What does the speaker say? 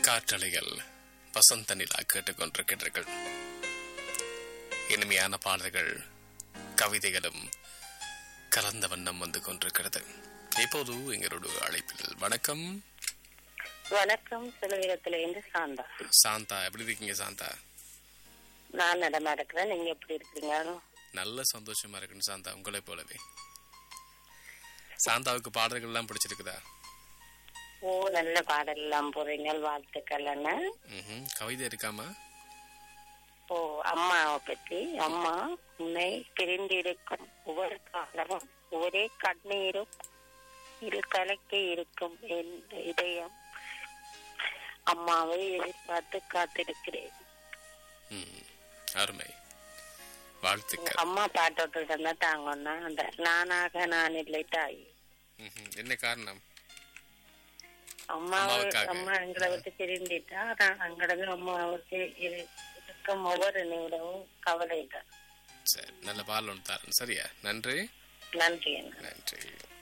காற்றலைகள் வசந்த நிலா கேட்டுக்கொண்டிருக்கிறீர்கள் இனிமையான பாடல்கள் கவிதைகளும் கலந்த வண்ணம் வந்து கொண்டிருக்கிறது இப்போது எங்களோட அழைப்பில் வணக்கம் வணக்கம் சிலுவிடத்துல இருந்து சாந்தா சாந்தா எப்படி இருக்கீங்க சாந்தா நான் நடமா இருக்கிறேன் நீங்க எப்படி இருக்கீங்க நல்ல சந்தோஷமா இருக்குன்னு சாந்தா உங்களை போலவே சாந்தாவுக்கு பாடல்கள் எல்லாம் பிடிச்சிருக்குதா ஓ நல்ல பாடல் எல்லாம் போறீங்க வாழ்த்துக்கள் அண்ணா ம்ஹும். கவிதை இருக்காமா ஓ அம்மாவை பற்றி அம்மா உன்னை பிரிந்திருக்கும் ஒவ்வொரு காலமும் ஒரே கண்ணீரும் இரு கலக்கி இருக்கும் என் இதயம் அம்மாவை எதிர்பார்த்து காத்திருக்கிறேன் ம். அருமை வாழ்த்துக்கள் அம்மா பாட்டோட்டு இருந்தா தாங்கன்னா அந்த நானாக நான் இல்லை தாய் ம்ஹும். என்ன காரணம் அம்மா அம்மாவுக்காக. அம்மா எங்களை விட்டு பிரிந்துட்டா நான் அங்கிருந்து அம்மாவுக்கு இரு- இருக்கும் ஒவ்வொரு நிமிடமும் கவலை தான் சரி நல்ல பால் ஒன்று தரேன் சரியா நன்றி நன்றி அண்ணா நன்றி